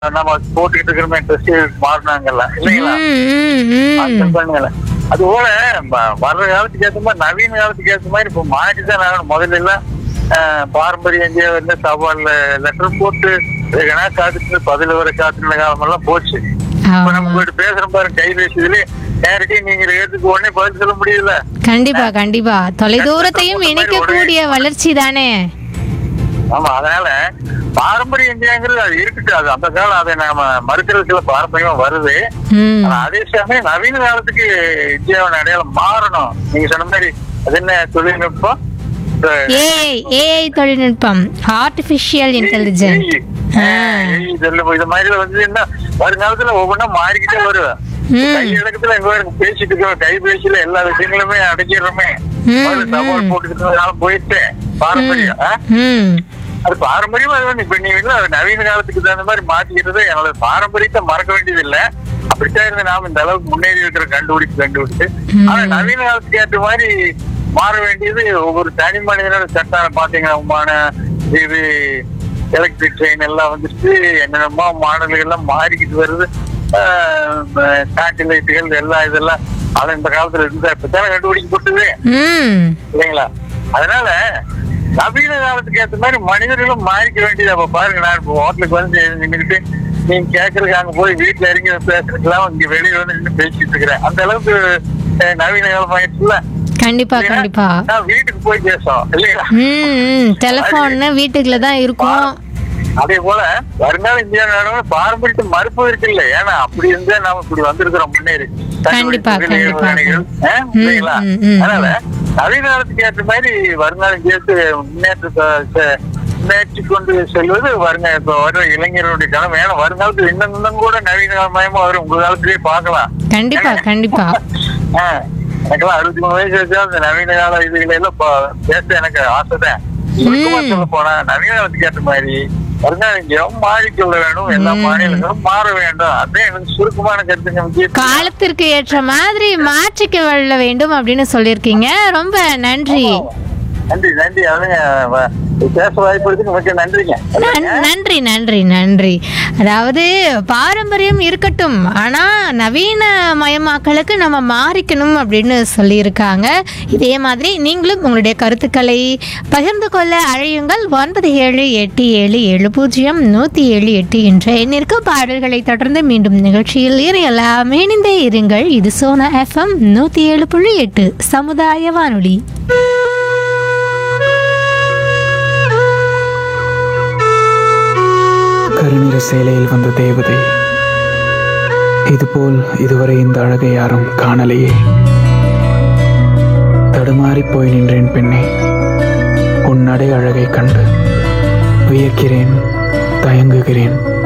நம்ம போட்டுக்கிட்டு இருக்கிறோமே ட்ரெஸ் மாறினாங்கல்ல இல்லைங்களா ம், ம், ம். ஆட்கள் பண்ணுங்கல்ல அது போல ம- வர்ற காலத்துக்கு ஏற்ற மாதிரி நவீன காலத்துக்கு ஏற்ற மாதிரி இப்ப மாறிதான் ஆகணும் முதல்ல எல்லாம் ஆஹ், பாரம்பரிய இந்தியா வந்து சவால்ல லெட்டர் போட்டு வெகுனா காத்துட்டு பதில் வர காத்துன காலம் எல்லாம் போச்சு இப்ப நம்ம ஆமா. உங்ககிட்ட பேசுறோம் பாருங்க கைபேசியிலே நேரடி நீங்க ஏத்துக்கு உடனே பதில் சொல்ல முடியல கண்டிப்பா கண்டிப்பா தொலைதூரத்தையும் இணைக்கக்கூடிய வளர்ச்சி தானே ஆமா அதனால பாரம்பரிய இந்தியாங்கிறது அது இருக்கட்டும் அது அந்த காலம் அதை நாம மறுக்கிறதுக்குள்ள பாரம்பரியமா வருது ம் ஆனா அதே சமயம் நவீன காலத்துக்கு இந்தியாவின் அடையாளம் மாறணும் நீங்க சொன்ன மாதிரி அது என்ன தொழில்நுட்பம் இந்த ஏஐ ஏஐ தொழில்நுட்பம் ஆர்டிபிஷியல் இன்டெலிஜென்ட் AI, AI இதெல்லாம் இது மாதிரி வந்து என்ன வருங்காலத்துல ஒவ்வொன்றா மாறிக்கிட்டே வரும் ம். கை இடத்துல எங்க பாருங்க பேசிட்டு இருக்கோம் கைபேசியில எல்லா விஷயங்களுமே அடக்கிடுறோமே ம், முதல்ல சவால் போட்டுக்கிட்டு இருந்ததுனால போயிட்டு பாரம்பரியம் ஆ? ம் அது பாரம்பரியமா அது வந்து இப்ப நீங்க வந்து அது நவீன காலத்துக்கு தகுந்த மாதிரி மாத்திக்கிறது என்னோட பாரம்பரியத்தை மறக்க வேண்டியது இல்ல அப்படித்தான் இருந்து நாம இந்த அளவுக்கு முன்னேறி இருக்கிற கண்டுபிடிச்சு கண்டுபிடிச்சு ஆனா நவீன காலத்துக்கு ஏற்ற மாதிரி மாற வேண்டியது ஒவ்வொரு தனி மனிதனோட சட்டம் பாத்தீங்கன்னா இது எலக்ட்ரிக் ட்ரெயின் எல்லாம் வந்துட்டு என்னென்னமோ மாடல்கள் எல்லாம் மாறிக்கிட்டு வருது சேட்டிலைட்டுகள் எல்லாம் இதெல்லாம் அது இந்த காலத்துல இருந்தா இப்பதானே கண்டுபிடிக்கப்பட்டது ம் இல்லைங்களா அதனால நவீன காலத்துக்கு ஏற்ற மாதிரி மனிதர்களும் மாறிக்க வேண்டியது அப்ப பாருங்க நான் இப்போ ஹோட்டலுக்கு வந்து நின்றுக்கிட்டு நீங்க கேட்கறதுக்கு அங்க போய் வீட்டுல இறங்கி பேசுறதுக்கெல்லாம் இங்க வெளியில வந்து நின்று பேசிட்டு இருக்கிறேன் அந்த அளவுக்கு அஹ், நவீன காலம் ஆயிடுச்சுல கண்டிப்பா கண்டிப்பா நான் வீட்டுக்கு போய் பேசுறோம் இல்லைங்களா ம் ம் டெலிஃபோன் வீட்டுக்குள்ள தான் இருக்கும் அதே போல வருங்கால இந்தியா நாடுகள் பாரம்பரியத்தை மறுப்பு இருக்கு இல்ல ஏன்னா அப்படி இருந்தா நாம இப்படி வந்திருக்கிறோம் முன்னேறி கண்டிப்பா, கண்டுபிடிப்புகள், கண்டிப்பா. ஏவுகணைகள், ஆஹ், இல்லைங்களா ம், ம், ம். அதனால நவீன காலத்துக்கு ஏற்ற மாதிரி வருங்கால இந்தியாவுக்கு முன்னேற்றத்தை செ- முன்னேற்றி கொண்டு செல்வது வருங்க இப்ப வர இளைஞர்களுடைய கடமை ஏன்னா வருங்காலத்துல இன்னும் இன்னும் கூட நவீன காலமயமா வரும் உங்க காலத்திலேயே பார்க்கலாம் கண்டிப்பா கண்டிப்பா ஆஹ், எனக்கெல்லாம் அறுபத்தி மூணு வயசு வச்சா அந்த நவீன கால இதுகளை எல்லாம் ப- பேச எனக்கு ஆசைதான் சுருக்கமா ம். சொல்ல போனா நவீன காலத்துக்கு ஏற்ற மாதிரி வருங்காலம் மாறிக்கொள்ள வேண்டும் எல்லா ம். மாநிலங்களும் மாற வேண்டும் அதே எனக்கு சுருக்கமான கருத்துங்க முக்கியம் காலத்திற்கு ஏற்ற மாதிரி மாற்றிக்க வெல்ல வேண்டும் அப்படின்னு சொல்லியிருக்கீங்க ரொம்ப நன்றி நன்றி நன்றி அதுங்க வ- பேச வாய்ப்பு இருக்கு மிக்க நன்றிங்க நன்- நன்றி நன்றி நன்றி அதாவது பாரம்பரியம் இருக்கட்டும் ஆனா நவீன மயமாக்கலுக்கு நம்ம மாறிக்கணும் அப்படின்னு சொல்லியிருக்காங்க இதே மாதிரி நீங்களும் உங்களுடைய கருத்துக்களை பகிர்ந்து கொள்ள அழையுங்கள் ஒன்பது ஏழு எட்டு ஏழு ஏழு பூஜ்ஜியம் நூற்றி ஏழு எட்டு என்ற எண்ணிற்கு பாடல்களை தொடர்ந்து மீண்டும் நிகழ்ச்சியில் இணையலாம் இணைந்தே இருங்கள் இது சோனா எஃப்எம் நூற்றி ஏழு புள்ளி எட்டு சமுதாய வானொலி கருநிற சேலையில் வந்த தேவதை இதுபோல் இதுவரை இந்த அழகை யாரும் காணலையே தடுமாறிப் போய் நின்றேன் பெண்ணே உன் நடை அழகை கண்டு வியக்கிறேன் தயங்குகிறேன்